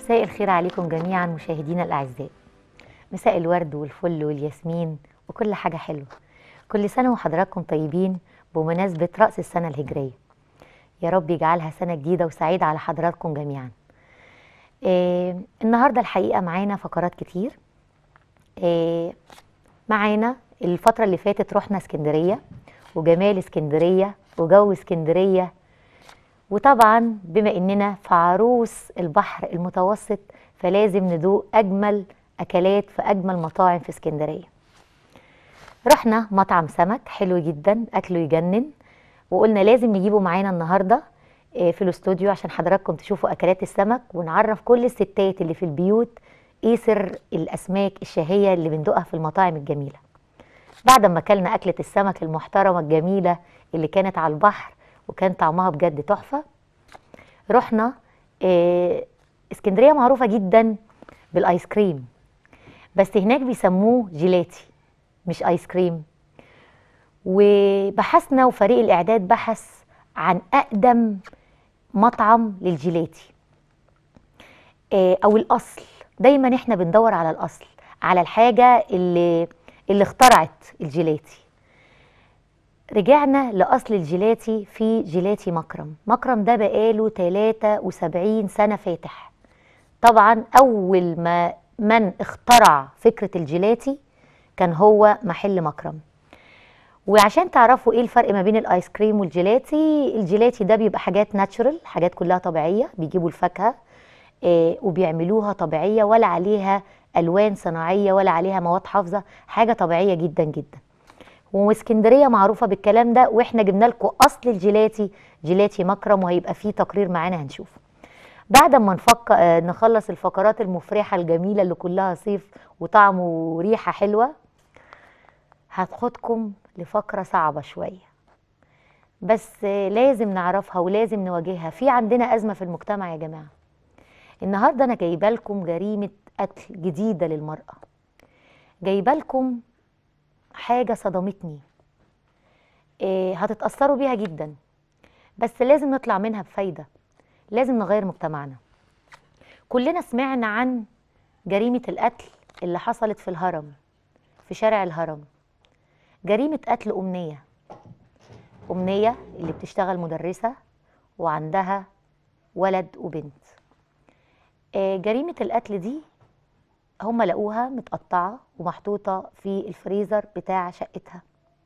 مساء الخير عليكم جميعا مشاهدينا الأعزاء مساء الورد والفل والياسمين وكل حاجة حلوة كل سنة وحضراتكم طيبين بمناسبة رأس السنة الهجرية يا رب يجعلها سنة جديدة وسعيدة على حضراتكم جميعا آه النهاردة الحقيقة معانا فقرات كتير آه معانا الفترة اللي فاتت رحنا اسكندرية وجمال اسكندرية وجو اسكندرية وطبعا بما اننا في عروس البحر المتوسط فلازم ندوق اجمل اكلات في اجمل مطاعم في اسكندريه رحنا مطعم سمك حلو جدا اكله يجنن وقلنا لازم نجيبه معانا النهارده آه، في الاستوديو عشان حضراتكم تشوفوا اكلات السمك ونعرف كل الستات اللي في البيوت ايه سر الاسماك الشهيه اللي بندوقها في المطاعم الجميله بعد ما اكلنا اكله السمك المحترمه الجميله اللي كانت على البحر وكان طعمها بجد تحفه رحنا آه، اسكندريه معروفه جدا بالايس كريم بس هناك بيسموه جيلاتي مش ايس كريم وبحثنا وفريق الاعداد بحث عن اقدم مطعم للجيلاتي آه، او الاصل دايما احنا بندور على الاصل على الحاجه اللي اللي اخترعت الجيلاتي رجعنا لأصل الجيلاتي في جيلاتي مكرم مكرم ده بقاله 73 سنة فاتح طبعا أول ما من اخترع فكرة الجيلاتي كان هو محل مكرم وعشان تعرفوا ايه الفرق ما بين الايس كريم والجيلاتي الجيلاتي ده بيبقى حاجات ناتشورال حاجات كلها طبيعيه بيجيبوا الفاكهه آه وبيعملوها طبيعيه ولا عليها الوان صناعيه ولا عليها مواد حافظه حاجه طبيعيه جدا جدا واسكندريه معروفه بالكلام ده واحنا جبنا لكم اصل الجيلاتي جيلاتي مكرم وهيبقى فيه تقرير معانا هنشوفه بعد ما نفك... آه، نخلص الفقرات المفرحه الجميله اللي كلها صيف وطعم وريحه حلوه هاخدكم لفقره صعبه شويه بس آه، لازم نعرفها ولازم نواجهها في عندنا ازمه في المجتمع يا جماعه النهارده انا جايبه لكم جريمه قتل جديده للمراه جايبه لكم حاجه صدمتني إيه هتتاثروا بيها جدا بس لازم نطلع منها بفايده لازم نغير مجتمعنا كلنا سمعنا عن جريمه القتل اللي حصلت في الهرم في شارع الهرم جريمه قتل امنيه امنيه اللي بتشتغل مدرسه وعندها ولد وبنت آه، جريمه القتل دي هم لقوها متقطعة ومحطوطة في الفريزر بتاع شقتها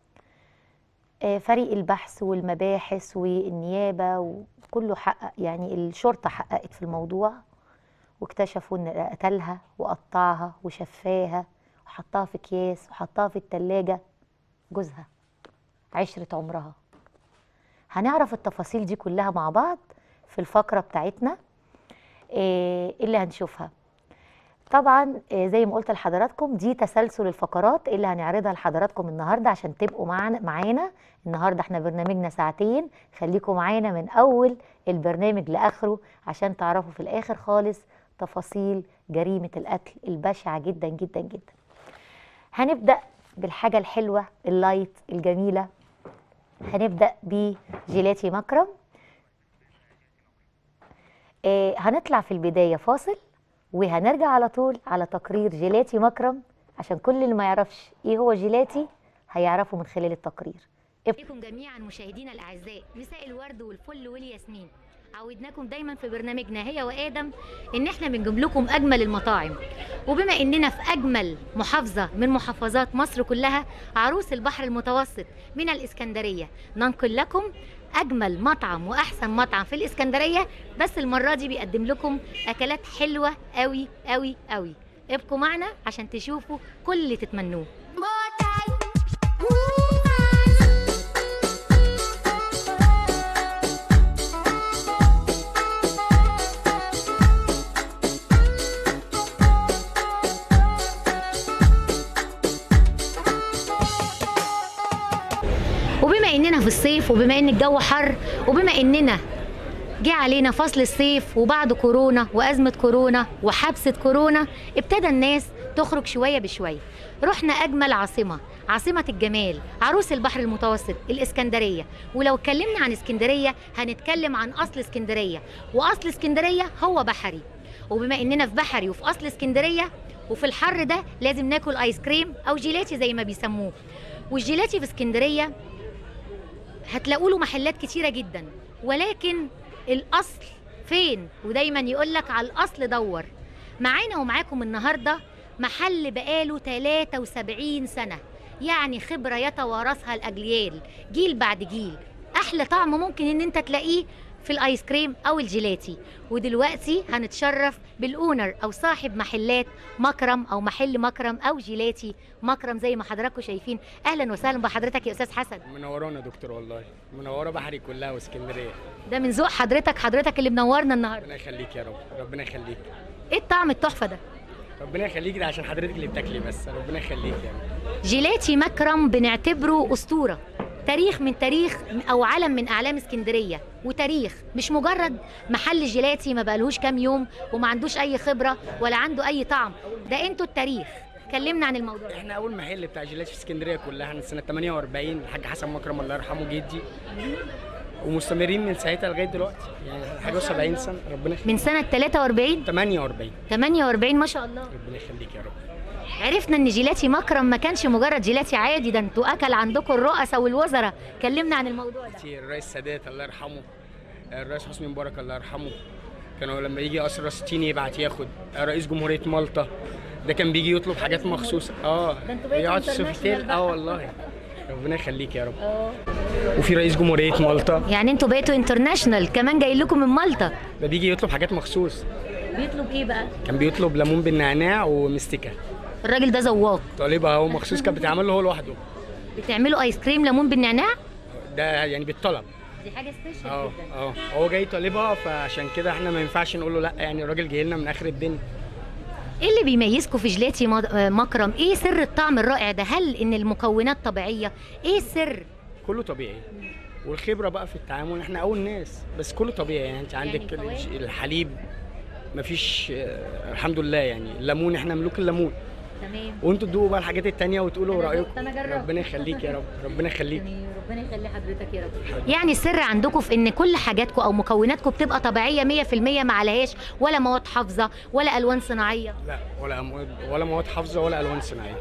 آه، فريق البحث والمباحث والنيابة وكله حقق يعني الشرطة حققت في الموضوع واكتشفوا ان قتلها وقطعها وشفاها وحطها في اكياس وحطها في التلاجة جوزها عشرة عمرها هنعرف التفاصيل دي كلها مع بعض في الفقرة بتاعتنا آه، اللي هنشوفها طبعا آه، زي ما قلت لحضراتكم دي تسلسل الفقرات اللي هنعرضها لحضراتكم النهارده عشان تبقوا معانا معانا النهارده احنا برنامجنا ساعتين خليكم معانا من اول البرنامج لاخره عشان تعرفوا في الاخر خالص تفاصيل جريمه القتل البشعه جدا جدا جدا هنبدا بالحاجه الحلوه اللايت الجميله هنبدا بجيلاتي مكرم آه، هنطلع في البدايه فاصل وهنرجع على طول على تقرير جيلاتي مكرم عشان كل اللي ما يعرفش ايه هو جيلاتي هيعرفه من خلال التقرير بكم جميعا مشاهدينا الاعزاء مساء الورد والفل والياسمين عودناكم دايما في برنامجنا هي وادم ان احنا بنجيب لكم اجمل المطاعم وبما اننا في اجمل محافظه من محافظات مصر كلها عروس البحر المتوسط من الاسكندريه ننقل لكم اجمل مطعم واحسن مطعم في الاسكندريه بس المره دي بيقدم لكم اكلات حلوه قوي قوي قوي ابقوا معنا عشان تشوفوا كل اللي تتمنوه وبما اننا في الصيف وبما ان الجو حر وبما اننا جه علينا فصل الصيف وبعد كورونا وازمه كورونا وحبسه كورونا ابتدى الناس تخرج شويه بشويه رحنا اجمل عاصمه عاصمه الجمال عروس البحر المتوسط الاسكندريه ولو اتكلمنا عن اسكندريه هنتكلم عن اصل اسكندريه واصل اسكندريه هو بحري وبما اننا في بحري وفي اصل اسكندريه وفي الحر ده لازم ناكل ايس كريم او جيلاتي زي ما بيسموه والجيلاتي في اسكندريه هتلاقوا له محلات كتيره جدا ولكن الاصل فين ودايما يقول لك على الاصل دور معانا ومعاكم النهارده محل بقاله 73 سنه يعني خبره يتوارثها الاجيال جيل بعد جيل احلى طعم ممكن ان انت تلاقيه في الايس كريم او الجيلاتي ودلوقتي هنتشرف بالاونر او صاحب محلات مكرم او محل مكرم او جيلاتي مكرم زي ما حضراتكم شايفين اهلا وسهلا بحضرتك يا استاذ حسن منورانا يا دكتور والله منوره بحري كلها واسكندريه ده من ذوق حضرتك حضرتك اللي منورنا النهارده ربنا يخليك يا رب ربنا يخليك ايه الطعم التحفه ده ربنا يخليك ده عشان حضرتك اللي بتاكلي بس ربنا يخليك يعني جيلاتي مكرم بنعتبره اسطوره تاريخ من تاريخ او علم من اعلام اسكندريه وتاريخ مش مجرد محل جيلاتي ما بقالهوش كام يوم وما عندوش اي خبره ولا عنده اي طعم ده انتوا التاريخ كلمنا عن الموضوع ده. احنا اول محل بتاع جيلاتي في اسكندريه كلها من سنه 48 الحاج حسن مكرم الله يرحمه جدي ومستمرين من ساعتها لغايه دلوقتي يعني حاجه 70 سنه ربنا يخليك من سنه 43 48 48 ما شاء الله ربنا يخليك يا رب عرفنا ان جيلاتي مكرم ما كانش مجرد جيلاتي عادي ده انتوا اكل عندكم الرؤساء والوزراء كلمنا عن الموضوع ده كتير الرئيس سادات الله يرحمه الرئيس حسني مبارك الله يرحمه كانوا لما يجي قصر راس التين يبعت ياخد رئيس جمهوريه مالطا ده كان بيجي يطلب حاجات مخصوص اه ده انتوا بقيتوا يقعد في international سوفيتيل بقى. اه والله ربنا يخليك يا رب وفي رئيس جمهوريه مالطا يعني انتوا بقيتوا انترناشونال كمان جاي لكم من مالطا ده بيجي يطلب حاجات مخصوص بيطلب ايه بقى كان بيطلب ليمون بالنعناع ومستكه الراجل ده ذواق طالبها هو مخصوص كانت بتعمل له هو لوحده بتعملوا ايس كريم ليمون بالنعناع ده يعني بالطلب دي حاجه سبيشال اه اه هو جاي طالبها فعشان كده احنا ما ينفعش نقول له لا يعني الراجل جاي لنا من اخر الدنيا ايه اللي بيميزكم في جيلاتي مد- آه، مكرم ايه سر الطعم الرائع ده هل ان المكونات طبيعيه ايه السر كله طبيعي والخبره بقى في التعامل احنا اول ناس بس كله طبيعي يعني انت عندك يعني فواكه؟ الج- الحليب مفيش آه، الحمد لله يعني الليمون احنا ملوك الليمون تمام وانتوا تدوقوا بقى الحاجات التانية وتقولوا أنا رايكم دقت، أنا جربت. ربنا يخليك يا رب ربنا يخليك ربنا يخلي حضرتك يا رب يعني السر عندكم في ان كل حاجاتكم او مكوناتكم بتبقى طبيعيه 100% ما عليهاش ولا مواد حافظه ولا الوان صناعيه لا ولا مواد ولا مواد حافظه ولا الوان صناعيه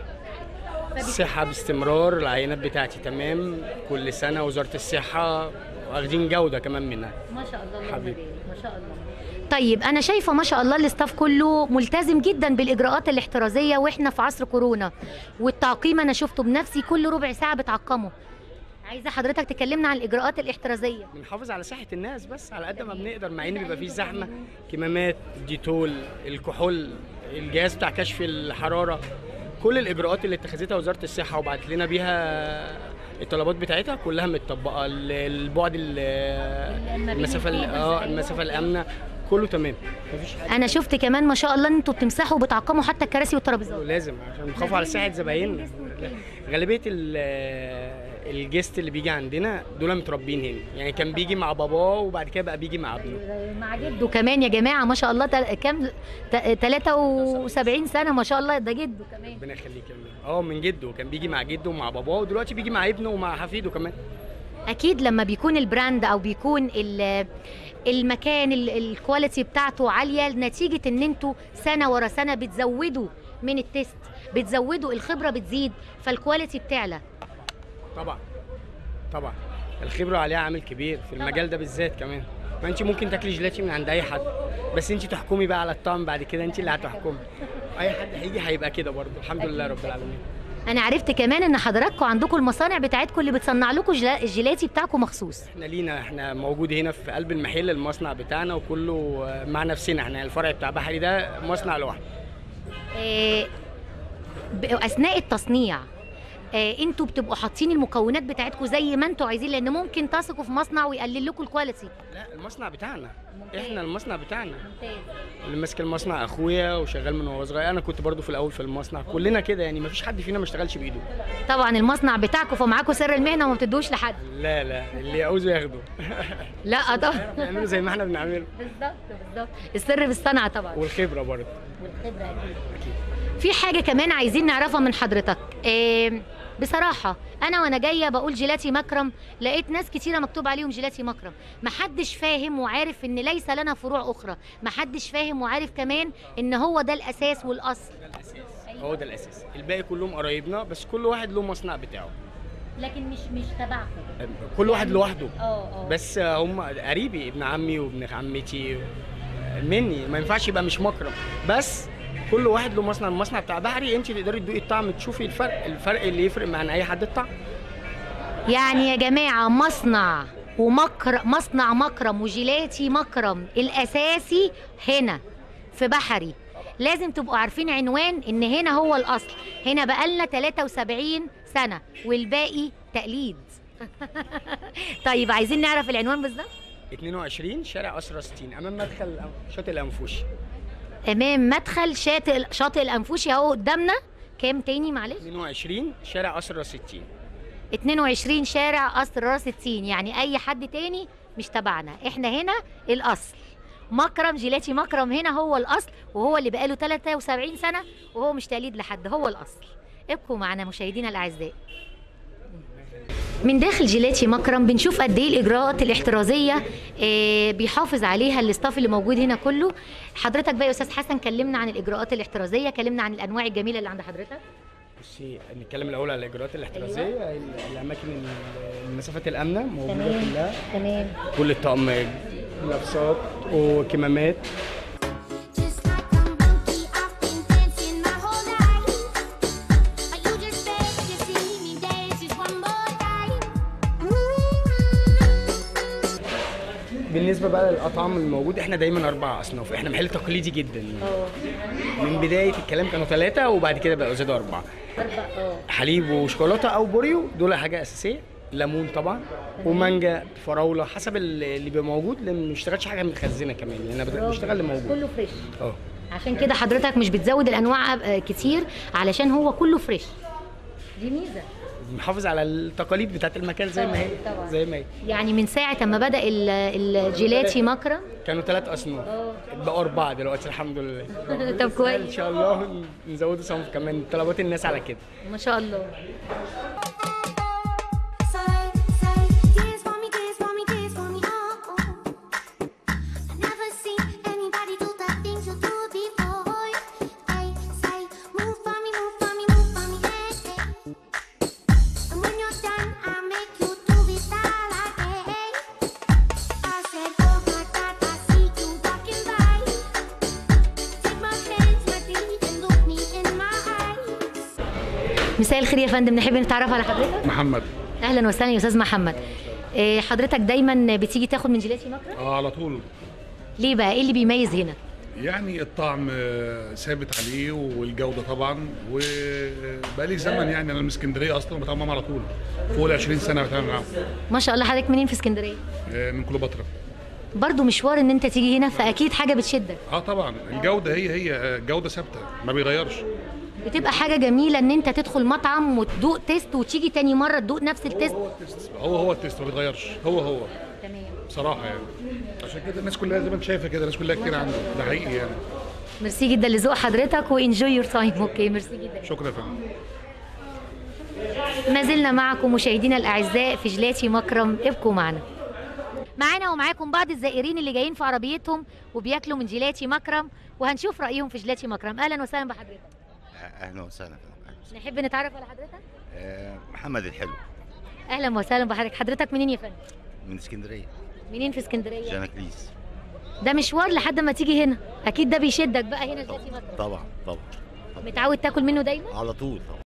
الصحه باستمرار العينات بتاعتي تمام كل سنه وزاره الصحه واخدين جوده كمان منها ما شاء الله اللهم حبيبي. بارك ما شاء الله طيب انا شايفه ما شاء الله الاستاف كله ملتزم جدا بالاجراءات الاحترازيه واحنا في عصر كورونا والتعقيم انا شفته بنفسي كل ربع ساعه بتعقمه عايزه حضرتك تكلمنا عن الاجراءات الاحترازيه بنحافظ على صحه الناس بس على قد ما بنقدر مع ان بيبقى فيه زحمه كمامات ديتول الكحول الجهاز بتاع كشف الحراره كل الاجراءات اللي اتخذتها وزاره الصحه وبعت لنا بيها الطلبات بتاعتها كلها متطبقه ال- البعد ال- المسافه ال- اه المسافه الامنه كله تمام مفيش حاجه انا شفت كمان ما شاء الله ان انتوا بتمسحوا وبتعقموا حتى الكراسي والترابيزات لازم عشان نخاف على صحه زبايننا غالبيه ال- الجست اللي بيجي عندنا دول متربيين هنا يعني كان بيجي مع باباه وبعد كده بقى بيجي مع ابنه مع جده كمان يا جماعه ما شاء الله تل... كام ت- 73 سنه ما شاء الله ده جده كمان ربنا يخليك يا أمين. اه من جده كان بيجي مع جده ومع باباه ودلوقتي بيجي مع ابنه ومع حفيده كمان اكيد لما بيكون البراند او بيكون ال- المكان ال- الكواليتي بتاعته عاليه نتيجه ان انتوا سنه ورا سنه بتزودوا من التيست بتزودوا الخبره بتزيد فالكواليتي بتعلى طبعا طبعا الخبره عليها عامل كبير في المجال ده بالذات كمان ما انت ممكن تاكلي جيلاتي من عند اي حد بس انت تحكمي بقى على الطعم بعد كده انت اللي هتحكمي اي حد هيجي هيبقى كده برضه الحمد لله رب العالمين انا عرفت كمان ان حضراتكم عندكم المصانع بتاعتكم اللي بتصنع لكم جلا- الجيلاتي بتاعكم مخصوص احنا لينا احنا موجود هنا في قلب المحل المصنع بتاعنا وكله آه، مع نفسنا احنا الفرع بتاع بحري ده مصنع لوحده آه، ب- اثناء التصنيع آه، انتوا بتبقوا حاطين المكونات بتاعتكم زي ما انتوا عايزين لان ممكن تثقوا في مصنع ويقلل لكم الكواليتي لا المصنع بتاعنا ممتاز. احنا المصنع بتاعنا ممتاز اللي ماسك المصنع اخويا وشغال من وهو صغير انا كنت برضو في الاول في المصنع كلنا كده يعني مفيش حد فينا ما اشتغلش بايده طبعا المصنع بتاعكم فمعاكم سر المهنه وما بتدوش لحد لا لا اللي يعوزه ياخده لا طبعا نعمله زي ما احنا بنعمله بالظبط بالظبط السر في الصنعه طبعا والخبره برضه والخبره اكيد في حاجه كمان عايزين نعرفها من حضرتك آه، بصراحه انا وانا جايه بقول جيلاتي مكرم لقيت ناس كتيره مكتوب عليهم جيلاتي مكرم محدش فاهم وعارف ان ليس لنا فروع اخرى محدش فاهم وعارف كمان ان هو ده الاساس والاصل ده الاساس هو ده الاساس الباقي كلهم قرايبنا بس كل واحد له مصنع بتاعه لكن مش مش تبعكم كل واحد لوحده اه اه بس هم قريبي ابن عمي وابن عمتي مني ما ينفعش يبقى مش مكرم بس كل واحد له مصنع المصنع بتاع بحري انت تقدري تدوقي الطعم تشوفي الفرق الفرق اللي يفرق مع اي حد الطعم يعني يا جماعة مصنع ومكر مصنع مكرم وجيلاتي مكرم الأساسي هنا في بحري لازم تبقوا عارفين عنوان ان هنا هو الاصل هنا بقالنا 73 سنة والباقي تقليد طيب عايزين نعرف العنوان بالظبط 22 شارع اسرى 60 امام مدخل شاطئ الانفوشي امام مدخل شاطئ شاطئ الانفوشي اهو قدامنا كام تاني معلش 22 شارع اسرى 60 22 شارع قصر راس التين يعني اي حد تاني مش تبعنا احنا هنا الاصل مكرم جيلاتي مكرم هنا هو الاصل وهو اللي بقاله 73 سنه وهو مش تقليد لحد هو الاصل ابقوا معنا مشاهدينا الاعزاء من داخل جيلاتي مكرم بنشوف قد ايه الاجراءات الاحترازيه آه، بيحافظ عليها الاستاف اللي موجود هنا كله حضرتك بقى يا استاذ حسن كلمنا عن الاجراءات الاحترازيه كلمنا عن الانواع الجميله اللي عند حضرتك بصي نتكلم الاول على الاجراءات الاحترازيه ال- الاماكن ال- المسافات الامنه موجوده كلها تمام كل الطقم لابسات وكمامات Just like a monkey, I've been dancing my whole life. Are you just beg to see me dance just one more time? بالنسبه بقى للاطعمه الموجود احنا دايما اربع اصناف احنا محل تقليدي جدا من بدايه الكلام كانوا ثلاثه وبعد كده بقوا زادوا اربعه حليب وشوكولاته او بوريو دول حاجه اساسيه ليمون طبعا ومانجا فراوله حسب ال- اللي بيبقى موجود لان ما بنشتغلش حاجه متخزنه كمان لان انا بشتغل اللي موجود كله فريش اه عشان كده حضرتك مش بتزود الانواع آه، كتير علشان هو كله فريش دي ميزه بنحافظ على التقاليد بتاعت المكان زي ما هي طبعاً، طبعاً. زي ما هي يعني من ساعه ما بدا ال- الجيلاتي مكرم كانوا ثلاث اصناف بقوا اربعه دلوقتي الحمد لله طب ان كويس شاء الله نزودوا صنف كمان طلبات الناس على كده ما شاء الله Say, say, dance for me, dance for me, dance for me, oh, oh. I've never seen anybody do the things you do before. Hey, say, move for me, move for me, move for me, hey, hey. And when you're done, I'll make you do it all again. I said, oh my God, I see you walking by. Take my hands, my deed, and look me in my eyes. مساء الخير يا فندم نحب نتعرف على حضرتك محمد اهلا وسهلا يا استاذ محمد آه، حضرتك دايما بتيجي تاخد من جيلاتي مكرم اه على طول ليه بقى ايه اللي بيميز هنا يعني الطعم آه، ثابت عليه والجوده طبعا وبقالي زمن يعني انا من اسكندريه اصلا بتعامل معاهم على طول فوق ال 20 سنه بتعامل معاهم ما شاء الله حضرتك منين في اسكندريه آه، من كليوباترا برضو مشوار ان انت تيجي هنا فاكيد حاجه بتشدك اه طبعا الجوده هي هي آه، جوده ثابته ما بيغيرش بتبقى حاجه جميله ان انت تدخل مطعم وتدوق تيست وتيجي تاني مره تدوق نفس التيست هو هو التيست ما بيتغيرش هو هو تمام بصراحه يعني عشان كده الناس كلها زي ما انت شايفه كده الناس كلها كتير عنده ده حقيقي يعني ميرسي جدا لذوق حضرتك وانجوي يور تايم اوكي ميرسي جدا شكرا يا فندم ما زلنا معكم مشاهدينا الاعزاء في جلاتي مكرم ابقوا معنا معانا ومعاكم بعض الزائرين اللي جايين في عربيتهم وبياكلوا من جيلاتي مكرم وهنشوف رايهم في جيلاتي مكرم اهلا وسهلا بحضرتك اهلا وسهلا أهلاً وسهلاً. نحب نتعرف على حضرتك آه، محمد الحلو اهلا وسهلا بحضرتك حضرتك منين يا فندم من اسكندريه منين في اسكندريه جاناكليس ده مشوار لحد ما تيجي هنا اكيد ده بيشدك بقى هنا جيلاتي مكرم طبعا طبعا طبعاً. متعود تاكل منه دايما على طول طبعا